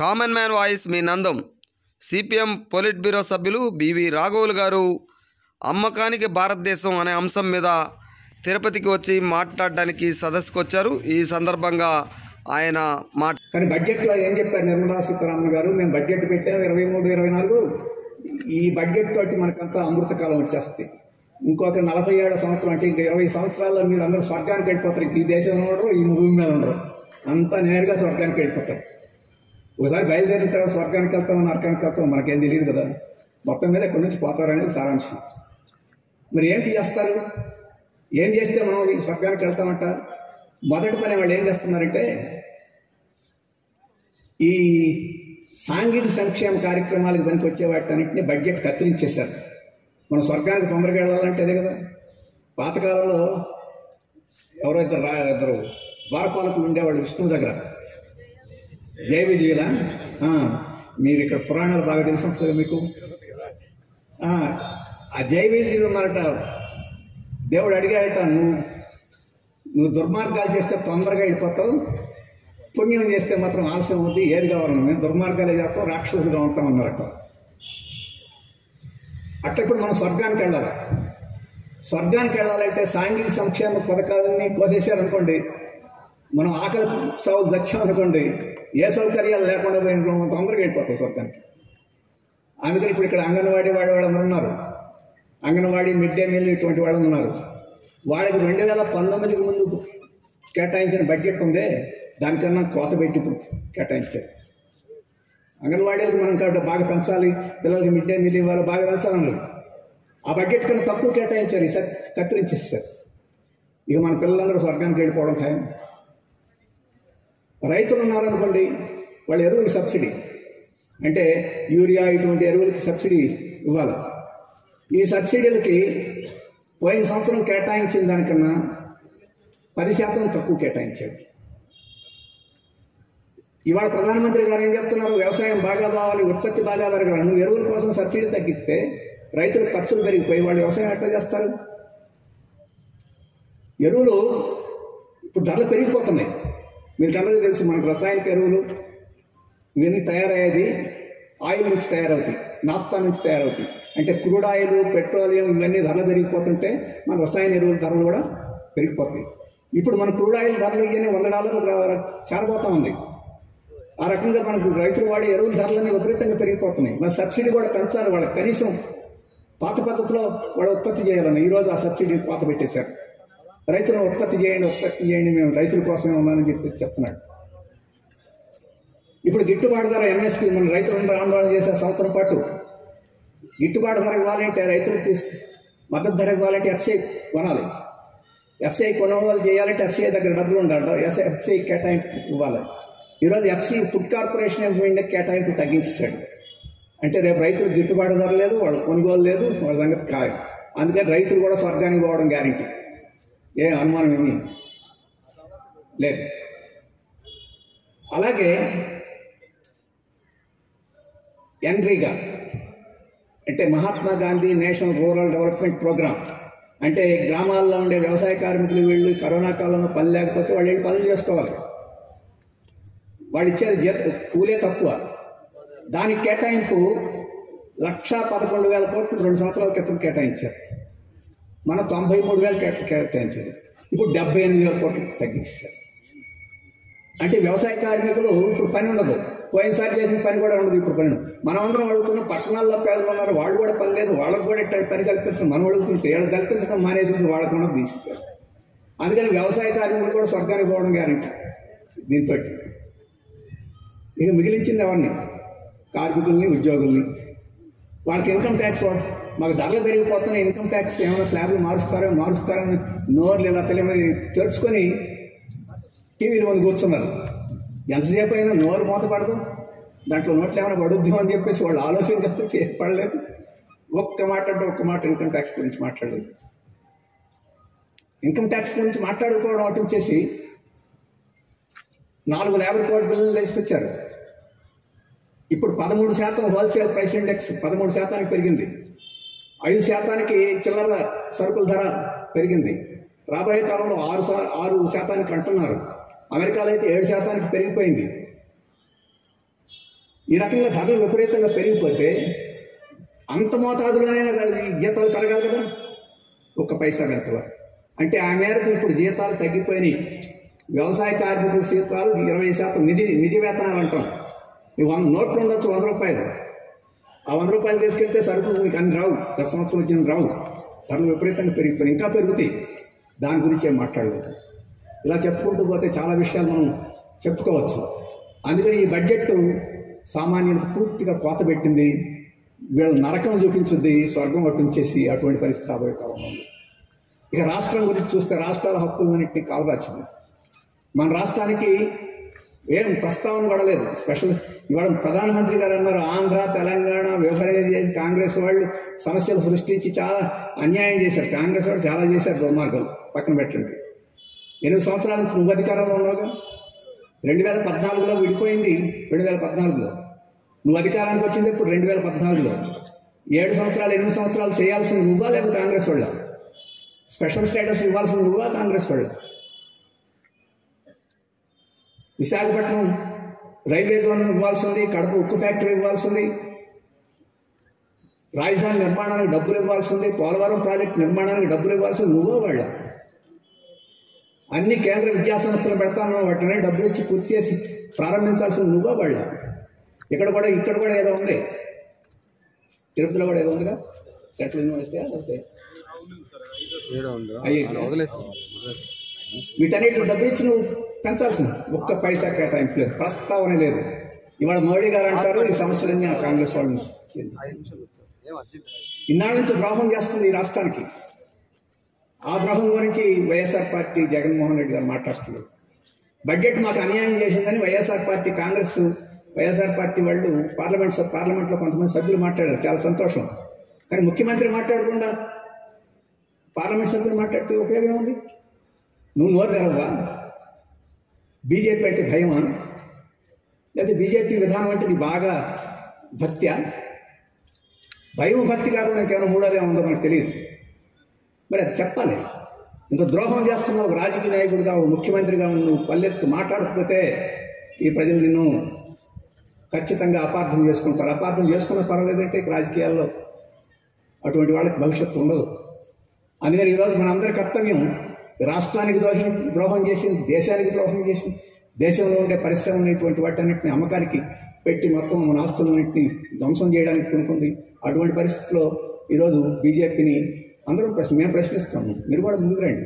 Common man voice మీ నందం CPM politburo సభ్యులు బివి రాఘవులు గారు అమ్మకానికి భారతదేశం అనే అంశం మీద తిరుపతికి వచ్చి మాట్లాడడానికి సదస్సుకు వచ్చారు ఈ సందర్భంగా ఆయన మాట కానీ బడ్జెట్లో ఏం చెప్పారు నిర్మలా సీతారామన్ గారు మేము బడ్జెట్ పెట్టాము ఇరవై మూడు ఇరవై నాలుగు ఈ బడ్జెట్ తోటి మనకంతా అమృతకాలం వచ్చేస్తుంది ఇంకొక నలభై ఏడు సంవత్సరం అంటే ఇంకా ఇరవై సంవత్సరాల్లో మీరు అందరూ స్వర్గానికి వెళ్ళిపోతారు ఇంక ఈ దేశంలో ఉండరు ఈ భూమి మీద ఉండరు అంతా నేరుగా స్వర్గానికి వెళ్ళిపోతారు ఒకసారి బయలుదేరిన తర్వాత స్వర్గానికి వెళ్తాం నరకానికి వెళ్తాం మనకేం తెలియదు కదా మొత్తం మీద ఇక్కడి నుంచి పోతారు అనేది సారాంశం మరి ఏంటి చేస్తారు ఏం చేస్తే మనం ఈ స్వర్గానికి వెళ్తామంట మొదటి పని వాళ్ళు ఏం చేస్తున్నారంటే ఈ సాంఘిక సంక్షేమ కార్యక్రమాలకు పనికి వచ్చే వాటన్నింటినీ బడ్జెట్ కత్తిరించేశారు మనం స్వర్గానికి తొందరగా వెళ్ళాలంటే అదే కదా పాతకాలంలో ఎవరో ఇద్దరు రా ఇద్దరు ద్వారపాలకులు ఉండేవాళ్ళు విష్ణువు దగ్గర జయ విజయుల మీరు ఇక్కడ పురాణాలు బాగా తెలిసి ఉంటుంది కదా మీకు ఆ, ఆ జయ విజయులు ఉన్నారట దేవుడు అడిగాడట నువ్వు నువ్వు దుర్మార్గాలు చేస్తే తొందరగా వెళ్ళిపోతావు పుణ్యం చేస్తే మాత్రం ఆలస్యం అవుతుంది ఏది కావాలన్నా మేము దుర్మార్గాలే చేస్తాం రాక్షసులుగా ఉంటాం అన్నారట అట్ట ఇప్పుడు మనం స్వర్గానికి వెళ్ళాలి స్వర్గానికి వెళ్ళాలంటే సాంఘిక సంక్షేమ పథకాలన్నీ కోసేశారనుకోండి మనం ఆకలి సాగు చచ్చామనుకోండి ఏ సౌకర్యాలు లేకుండా పోయిన మనం తొందరగా వెళ్ళిపోతాం స్వర్గానికి అందుకని ఇప్పుడు ఇక్కడ అంగన్వాడీ వాడి వాళ్ళందరూ ఉన్నారు అంగన్వాడీ మిడ్ డే మీల్ ఇటువంటి వాళ్ళు ఉన్నారు వాళ్ళకి రెండు వేల పంతొమ్మిదికి ముందు కేటాయించిన బడ్జెట్ ఉందే దానికన్నా కోత పెట్టి ఇప్పుడు కేటాయించారు అంగన్వాడీలకు మనం కాబట్టి బాగా పెంచాలి పిల్లలకి మిడ్ డే మీల్ ఇవ్వాలి బాగా పెంచాలన్నారు ఆ బడ్జెట్ కన్నా తక్కువ కేటాయించారు ఈసారి కత్తిరించేస్తారు ఇక మన పిల్లలందరూ స్వర్గానికి వెళ్ళిపోవడం ఖాయం రైతులు ఉన్నారనుకోండి వాళ్ళ ఎరువులకి సబ్సిడీ అంటే యూరియా ఇటువంటి ఎరువులకి సబ్సిడీ ఇవ్వాలి ఈ సబ్సిడీలకి పోయిన సంవత్సరం కేటాయించిన దానికన్నా పది శాతం తక్కువ కేటాయించాడు ఇవాళ ప్రధానమంత్రి గారు ఏం చెప్తున్నారు వ్యవసాయం బాగా బావాలి ఉత్పత్తి బాగా పెరగాలి నువ్వు ఎరువుల కోసం సబ్సిడీ తగ్గిస్తే రైతుల ఖర్చులు పెరిగిపోయి వాళ్ళు వ్యవసాయం ఎట్లా చేస్తారు ఎరువులు ఇప్పుడు ధరలు పెరిగిపోతున్నాయి మీకు అందరికీ తెలుసు మనకు రసాయనిక ఎరువులు ఇవన్నీ తయారయ్యేది ఆయిల్ నుంచి తయారవుతాయి నాఫ్తా నుంచి తయారవుతాయి అంటే క్రూడ్ ఆయిల్ పెట్రోలియం ఇవన్నీ ధరలు పెరిగిపోతుంటే మన రసాయన ఎరువుల ధరలు కూడా పెరిగిపోతాయి ఇప్పుడు మన క్రూడ్ ఆయిల్ ధరలు ఇవన్నీ వంద డాలర్లు చేరబోతా ఉంది ఆ రకంగా మనకు రైతులు వాడే ఎరువుల ధరలన్నీ విపరీతంగా పెరిగిపోతున్నాయి మన సబ్సిడీ కూడా పెంచాలి వాళ్ళకి కనీసం పాత పద్ధతిలో వాళ్ళు ఉత్పత్తి చేయాలని ఈరోజు ఆ సబ్సిడీ పాత పెట్టేశారు రైతులను ఉత్పత్తి చేయండి ఉత్పత్తి చేయండి మేము రైతుల కోసమే ఉన్నామని చెప్పేసి చెప్తున్నాడు ఇప్పుడు గిట్టుబాటు ధర ఎంఎస్పీ మన రైతులందరూ ఆందోళన చేసే సంవత్సరం పాటు గిట్టుబాటు ధర ఇవ్వాలంటే రైతులకు తీసు మద్దతు ధర ఇవ్వాలంటే ఎఫ్సిఐ కొనాలి ఎఫ్సిఐ కొనుగోలు చేయాలంటే ఎఫ్సిఐ దగ్గర డబ్బులు ఉండాలి ఎఫ్సిఐ కేటాయింపు ఇవ్వాలి ఈరోజు FC food corporation of India కేటాయింపు తగ్గించాడు అంటే రేపు రైతులకు గిట్టుబాటు ధర లేదు వాళ్ళ కొనుగోలు లేదు వాళ్ళ సంగతి కాదు అందుకని రైతులు కూడా స్వర్గానికి పోవడం గ్యారంటీ ఏ అనుమానం ఏమీ లేదు అలాగే ఎన్రీగా అంటే Mahatma Gandhi national rural development programme అంటే గ్రామాల్లో ఉండే వ్యవసాయ కార్మికులు వీళ్ళు కరోనా కాలంలో పని లేకపోతే వాళ్ళు వెళ్ళి పనులు చేసుకోవాలి వాడు ఇచ్చేది జీత కూలే తక్కువ దానికి కేటాయింపు లక్ష పదకొండు వేల కోట్లు రెండు సంవత్సరాల క్రితం కేటాయించారు మన తొంభై మూడు వేలు కేట కేటాయించారు ఇప్పుడు డెబ్బై ఎనిమిది వేల కోట్లు తగ్గించారు అంటే వ్యవసాయ కార్మికులు ఇప్పుడు పని ఉండదు పోయినసారి చేసిన పని కూడా ఉండదు ఇప్పుడు పని మనం అందరం అడుగుతున్నాం పట్టణాల్లో పేదలు ఉన్నారు వాళ్ళు కూడా పని లేదు వాళ్ళకు కూడా ఇట్లా పని కల్పించడం మనం అడుగుతుంటే వాళ్ళు కల్పించడం మానేసి వాళ్ళకు కూడా తీసుకుంటారు అందుకని వ్యవసాయ కార్మికులు కూడా స్వర్గానికి పోవడం గ్యారంటీ దీంతో ఇక మిగిలించింది ఎవరిని కార్మికుల్ని ఉద్యోగుల్ని వాళ్ళకి ఇన్కమ్ ట్యాక్స్ మాకు ధరలు పెరిగిపోతున్నాయి ఇన్కమ్ ట్యాక్స్ ఏమైనా స్లాబ్లు మారుస్తారో మారుస్తారని నోర్లు ఇలా తెలియని తెలుసుకొని టీవీలు ముందు కూర్చున్నారు ఎంతసేపు అయినా నోరు మూత పడదు దాంట్లో నోట్లు ఏమైనా పడుద్దాం అని చెప్పేసి వాళ్ళు ఆలోచన చేస్తే పడలేదు ఒక్క మాట అంటే ఒక్క మాట ఇన్కమ్ ట్యాక్స్ గురించి మాట్లాడలేదు ఇన్కమ్ ట్యాక్స్ గురించి మాట్లాడుకోవడం అటు చేసి నాలుగు లేబర్ కోడ్ బిల్లులు తీసుకొచ్చారు ఇప్పుడు పదమూడు శాతం హోల్సేల్ ప్రైస్ ఇండెక్స్ పదమూడు శాతానికి పెరిగింది ఐదు శాతానికి చిల్లర సరుకుల ధర పెరిగింది రాబోయే కాలంలో ఆరు శా ఆరు శాతానికి అంటున్నారు అమెరికాలో అయితే ఏడు శాతానికి పెరిగిపోయింది ఈ రకంగా ధరలు విపరీతంగా పెరిగిపోతే అంత మోతాదులోనే ఈ జీతాలు పెరగాలి కదా ఒక్క పైసా పెంచలా అంటే ఆ మేరకు ఇప్పుడు జీతాలు తగ్గిపోయినాయి వ్యవసాయ కార్మికుల జీతాలు ఇరవై శాతం నిజ నిజ వేతనాలు అంటాం ఈ వంద నోట్లు ఉండొచ్చు వంద రూపాయలు ఆ వంద రూపాయలు తీసుకెళ్తే సరుకు మీకు అన్ని రావు గత సంవత్సరం వచ్చిన రావు ధరలు విపరీతంగా పెరిగిపోయి ఇంకా పెరుగుతాయి దాని గురించే మాట్లాడలేదు ఇలా చెప్పుకుంటూ పోతే చాలా విషయాలు మనం చెప్పుకోవచ్చు అందుకని ఈ బడ్జెట్ సామాన్యులకు పూర్తిగా కోత పెట్టింది వీళ్ళ నరకం చూపించుద్ది స్వర్గం పట్టించేసి అటువంటి పరిస్థితి రాబోయే కాలంలో ఉంది ఇక రాష్ట్రం గురించి చూస్తే రాష్ట్రాల హక్కులన్నింటినీ కాలరాచింది మన రాష్ట్రానికి ఏం ప్రస్తావన కూడా లేదు స్పెషల్ ఇవాళ ప్రధానమంత్రి గారు అన్నారు ఆంధ్ర తెలంగాణ విభజన చేసి కాంగ్రెస్ వాళ్ళు సమస్యలు సృష్టించి చాలా అన్యాయం చేశారు కాంగ్రెస్ వాళ్ళు చాలా చేశారు దుర్మార్గాలు పక్కన పెట్టండి ఎనిమిది సంవత్సరాల నుంచి నువ్వు అధికారంలో ఉన్నావుగా రెండు వేల పద్నాలుగులో విడిపోయింది రెండు వేల పద్నాలుగులో నువ్వు అధికారానికి వచ్చింది ఇప్పుడు రెండు వేల పద్నాలుగులో ఏడు సంవత్సరాలు ఎనిమిది సంవత్సరాలు చేయాల్సింది నువ్వా లేదా కాంగ్రెస్ వాళ్ళ స్పెషల్ స్టేటస్ ఇవ్వాల్సింది నువ్వా కాంగ్రెస్ వాళ్ళ విశాఖపట్నం రైల్వే జోన్ ఇవ్వాల్సింది కడప ఉక్కు ఫ్యాక్టరీ ఇవ్వాల్సింది రాజధాని నిర్మాణానికి డబ్బులు ఇవ్వాల్సింది పోలవరం ప్రాజెక్టు నిర్మాణానికి డబ్బులు ఇవ్వాల్సింది నువ్వో వాళ్ళ అన్ని కేంద్ర విద్యా సంస్థలు పెడతాను వాటిని డబ్బులు ఇచ్చి పూర్తి చేసి ప్రారంభించాల్సింది నువ్వో వాళ్ళ ఇక్కడ కూడా ఇక్కడ కూడా ఏదో ఉంది తిరుపతిలో కూడా ఏదో ఉందిగా సెంట్రల్ యూనివర్సిటీ లేకపోతే ఐఐటి వీటన్నిటి డబ్బులు ఇచ్చి నువ్వు పెంచాల్సింది ఒక్క పైసా కేటాయింపు లేదు ప్రస్తావన లేదు ఇవాళ మోడీ గారు అంటారు ఈ సమస్యలన్నీ ఆ కాంగ్రెస్ వాళ్ళు ఇచ్చింది. ఇన్నాళ్ళ నుంచి ద్రోహం చేస్తుంది ఈ రాష్ట్రానికి ఆ ద్రోహం గురించి వైఎస్ఆర్ పార్టీ జగన్మోహన్ రెడ్డి గారు మాట్లాడుతున్నారు బడ్జెట్ మాకు అన్యాయం చేసిందని YSR party Congress YSR party వాళ్ళు పార్లమెంట్ పార్లమెంట్లో కొంతమంది సభ్యులు మాట్లాడారు చాలా సంతోషం కానీ ముఖ్యమంత్రి మాట్లాడకుండా పార్లమెంట్ సభ్యులు మాట్లాడితే ఉపయోగం ఉంది నువ్వు నోరు తెరవా బీజేపీ అంటే భయమా లేదా బీజేపీ విధానం అంటే నీ బాగా భక్త్యా భయం భక్తి కాకుండా ఇంకేమైనా మూడోదే ఉందో మనకు తెలియదు మరి అది చెప్పాలి ఇంత ద్రోహం చేస్తున్న ఒక రాజకీయ నాయకుడిగా ఒక ముఖ్యమంత్రిగా నువ్వు పల్లెత్తు మాట్లాడకపోతే ఈ ప్రజలు నిన్ను ఖచ్చితంగా అపార్థం చేసుకుంటారు అపార్థం చేసుకున్న పర్వాలేదంటే ఇక రాజకీయాల్లో అటువంటి వాళ్ళకి భవిష్యత్తు ఉండదు అందుకని ఈరోజు మనందరి కర్తవ్యం రాష్ట్రానికి ద్రోహం ద్రోహం చేసింది దేశానికి ద్రోహం చేసింది దేశంలో ఉండే పరిశ్రమలు ఇటువంటి వాటన్నిటిని అమ్మకానికి పెట్టి మొత్తం మన ఆస్తులన్నింటినీ ధ్వంసం చేయడానికి కొనుక్కుంది అటువంటి పరిస్థితిలో ఈరోజు బీజేపీని అందరం ప్రశ్న మేము ప్రశ్నిస్తాము మీరు కూడా ముందుకు రండి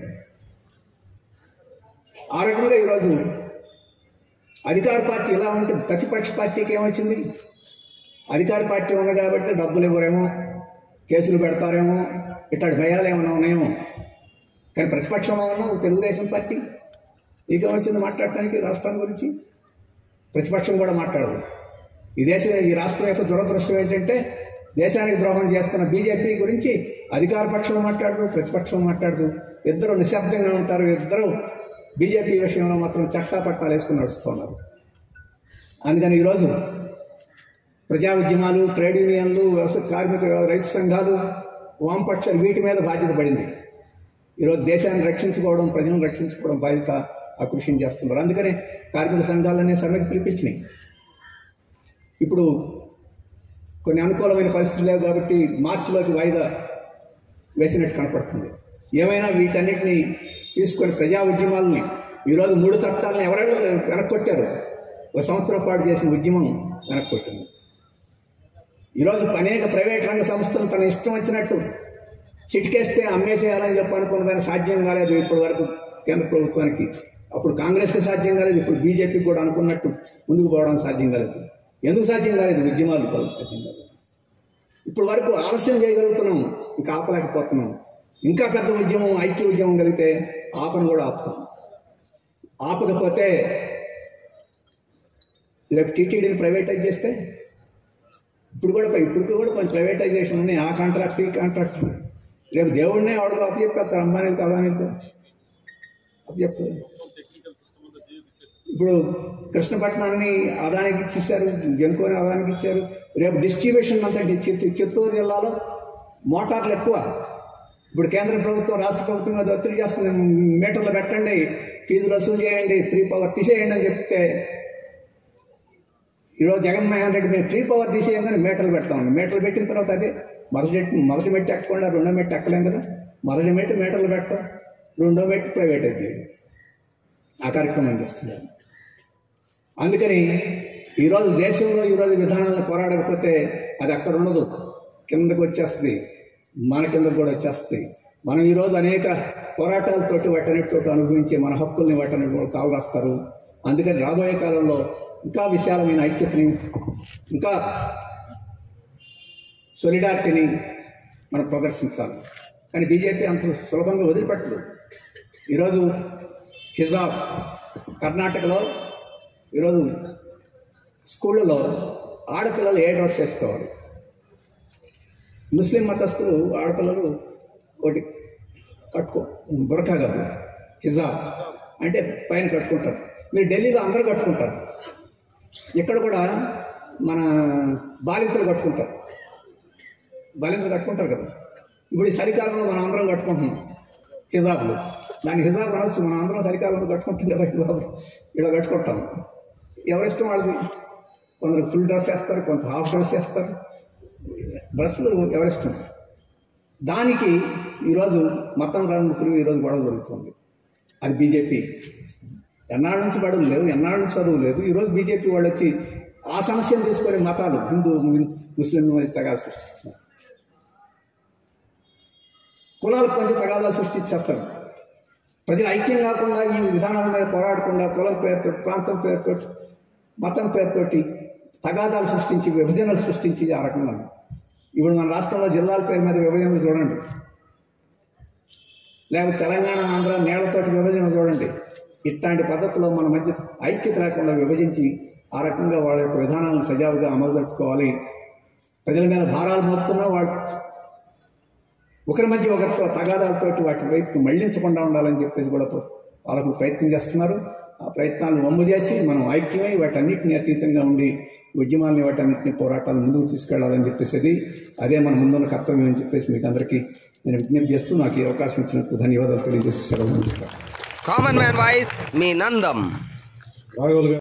ఆ రకంగా ఈరోజు అధికార పార్టీ ఎలా ఉంటే ప్రతిపక్ష పార్టీకి ఏమొచ్చింది అధికార పార్టీ ఉంది కాబట్టి డబ్బులు ఇవ్వరేమో కేసులు పెడతారేమో ఇట్లాంటి భయాలు ఏమైనా ఉన్నాయేమో కానీ ప్రతిపక్షంలో ఉన్నాం తెలుగుదేశం పార్టీ నీకేమొచ్చింది మాట్లాడటానికి రాష్ట్రం గురించి ప్రతిపక్షం కూడా మాట్లాడదు ఈ దేశం ఈ రాష్ట్రం యొక్క దురదృష్టం ఏంటంటే దేశానికి ద్రోహం చేస్తున్న బీజేపీ గురించి అధికార పక్షం మాట్లాడదు ప్రతిపక్షం మాట్లాడదు ఇద్దరు నిశ్శబ్దంగా ఉంటారు ఇద్దరు బీజేపీ విషయంలో మాత్రం చట్టా పట్టాలు వేసుకుని నడుస్తున్నారు అందుకని ఈరోజు ప్రజా ఉద్యమాలు ట్రేడ్ యూనియన్లు వ్యవసాయ కార్మిక రైతు సంఘాలు వామపక్షాలు వీటి మీద బాధ్యత పడింది ఈరోజు దేశాన్ని రక్షించుకోవడం ప్రజలను రక్షించుకోవడం బాధ్యత ఆ కృషిని చేస్తున్నారు అందుకనే కార్మిక సంఘాలన్నీ సమ్మెకు పిలిపించినాయి ఇప్పుడు కొన్ని అనుకూలమైన పరిస్థితులు లేవు కాబట్టి మార్చిలోకి వాయిదా వేసినట్టు కనపడుతుంది ఏమైనా వీటన్నిటిని తీసుకొని ప్రజా ఉద్యమాలని ఈరోజు మూడు చట్టాలను ఎవరైనా వెనక్కొట్టారు ఒక సంవత్సరం పాటు చేసిన ఉద్యమం వెనక్కొట్టింది ఈరోజు అనేక ప్రైవేట్ రంగ సంస్థలు తన ఇష్టం వచ్చినట్టు చిటికేస్తే అమ్మేసేయాలని చెప్పి అనుకున్న దాన్ని సాధ్యం కాలేదు ఇప్పటి వరకు కేంద్ర ప్రభుత్వానికి అప్పుడు కాంగ్రెస్కి సాధ్యం కాలేదు ఇప్పుడు బీజేపీకి కూడా అనుకున్నట్టు ముందుకు పోవడం సాధ్యం కాలేదు ఎందుకు సాధ్యం కాలేదు ఉద్యమాలు కూడా సాధ్యం కాలేదు ఇప్పుడు వరకు ఆలస్యం చేయగలుగుతున్నాం ఇంకా ఆపలేకపోతున్నాం ఇంకా పెద్ద ఉద్యమం ఐక్య ఉద్యమం కలిగితే ఆపను కూడా ఆపుతాం ఆపకపోతే రేపు టీటీడీని ప్రైవేటైజ్ చేస్తే ఇప్పుడు కూడా ఇప్పుడు కూడా కొంచెం ప్రైవేటైజేషన్ ఉన్నాయి ఆ కాంట్రాక్ట్ ఈ కాంట్రాక్ట్ రేపు దేవుడినే ఆవిడకు అప్పచెప్పేస్తారు అంబానీకి అదానికి అప్పచెప్తారు ఇప్పుడు కృష్ణపట్నాన్ని అదానికి ఇచ్చేసారు జనుకోని అదానికి ఇచ్చారు రేపు డిస్ట్రిబ్యూషన్ అంతా డి- చిత్తూ- చిత్తూరు జిల్లాలో మోటార్లు ఎక్కువ ఇప్పుడు కేంద్ర ప్రభుత్వం రాష్ట్ర ప్రభుత్వం మీద ఒత్తిడి చేస్తుంది మీటర్లు పెట్టండి ఫీజులు వసూలు చేయండి ఫ్రీ పవర్ తీసేయండి అని చెప్తే ఈరోజు జగన్మోహన్ రెడ్డి మేము ఫ్రీ పవర్ తీసేయగానే మీటర్లు పెడతా ఉన్నాం మీటర్లు పెట్టిన తర్వాత అదే మొదటి మొదటి మెట్టు ఎక్కకుండా రెండో మెట్టు ఎక్కలేం కదా మొదటి మెట్టు మీటర్లు పెట్టడం రెండో మెట్టు ప్రైవేటైజ్ చేయడం ఆ కార్యక్రమం చేస్తున్నారు అందుకని ఈరోజు దేశంలో ఈరోజు విధానాలను పోరాడకపోతే అది అక్కడ ఉండదు కిందకు వచ్చేస్తుంది మన కిందకు కూడా వచ్చేస్తుంది మనం ఈరోజు అనేక పోరాటాలతోటి వాటన్నిటితోటి అనుభవించి మన హక్కుల్ని వాటన్నిటి కూడా కాలు రాస్తారు అందుకని రాబోయే కాలంలో ఇంకా విశాలమైన ఐక్యతని ఇంకా సొలిడారిటీని మనం ప్రదర్శించాలి కానీ బీజేపీ అంత సులభంగా వదిలిపెట్టదు ఈరోజు హిజాబ్ కర్ణాటకలో ఈరోజు స్కూళ్ళలో ఆడపిల్లలు ఏ డ్రెస్ చేసుకోవాలి ముస్లిం మతస్థులు ఆడపిల్లలు ఒకటి కట్టుకో బురకా కాదు హిజాబ్ అంటే పైన కట్టుకుంటారు మీరు ఢిల్లీలో అందరూ కట్టుకుంటారు ఇక్కడ కూడా మన బాలింతలు కట్టుకుంటారు బాలింతలు కట్టుకుంటారు కదా ఇప్పుడు ఈ చలికాలంలో మనం అందరం కట్టుకుంటున్నాం హిజాబ్లు దాని హిజాబ్ అనొచ్చు మనం అందరం చలికాలంలో కట్టుకుంటాం కదా హిజాబ్ ఇలా కట్టుకుంటాం ఎవరిష్టం వాళ్ళది కొందరు ఫుల్ డ్రెస్ వేస్తారు కొంత హాఫ్ డ్రెస్ వేస్తారు డ్రెస్సులు ఎవరిష్టం దానికి ఈరోజు మతం రంగుకులు ఈరోజు గొడవ జరుగుతుంది అది బీజేపీ ఎన్నాళ్ళ నుంచి గొడవలు లేవు ఎన్నాళ్ళ నుంచి చదువు లేదు ఈరోజు బీజేపీ వాళ్ళు వచ్చి ఆ సమస్యను తీసుకొని మతాలు హిందూ ముస్లిం తగాదా సృష్టిస్తున్నారు కులాలు పంచి తగాదాలు సృష్టించేస్తారు ప్రజలు ఐక్యం కాకుండా ఈ విధానాల మీద పోరాడకుండా కులం పేరుతో ప్రాంతం పేరుతో మతం పేరుతోటి తగాదాలు సృష్టించి విభజనలు సృష్టించి ఆ రకంగా ఉంది. ఇప్పుడు మన రాష్ట్రంలో జిల్లాల పేరు మీద విభజనలు చూడండి లేకపోతే తెలంగాణ ఆంధ్ర నేళ్లతోటి విభజన చూడండి ఇట్లాంటి పద్ధతిలో మన మధ్య ఐక్యత లేకుండా విభజించి ఆ రకంగా వాళ్ళ యొక్క విధానాలను సజావుగా అమలు జరుపుకోవాలి ప్రజల మీద భారాలు మోపుతున్నా వాళ్ళు ఒకరి మధ్య ఒకరితో తగాదాలతోటి వాటి వైపుకి మళ్లించకుండా ఉండాలని చెప్పేసి కూడా వాళ్ళకు ప్రయత్నం చేస్తున్నారు ఆ ప్రయత్నాలను వమ్ము చేసి మనం ఐక్యమై వాటన్నిటిని అతీతంగా ఉండి ఉద్యమాలని వాటన్నిటిని పోరాటాలు ముందుకు తీసుకెళ్లాలని చెప్పేసి అది అదే మన ముందున్న కర్తవ్యం అని చెప్పేసి మీకు అందరికీ నేను విజ్ఞప్తి చేస్తూ నాకు ఈ అవకాశం ఇచ్చినందుకు ధన్యవాదాలు తెలియజేసి సెలవు నమస్కారం కామన్ మ్యాన్ వాయిస్ మీ నందం రాఘవులు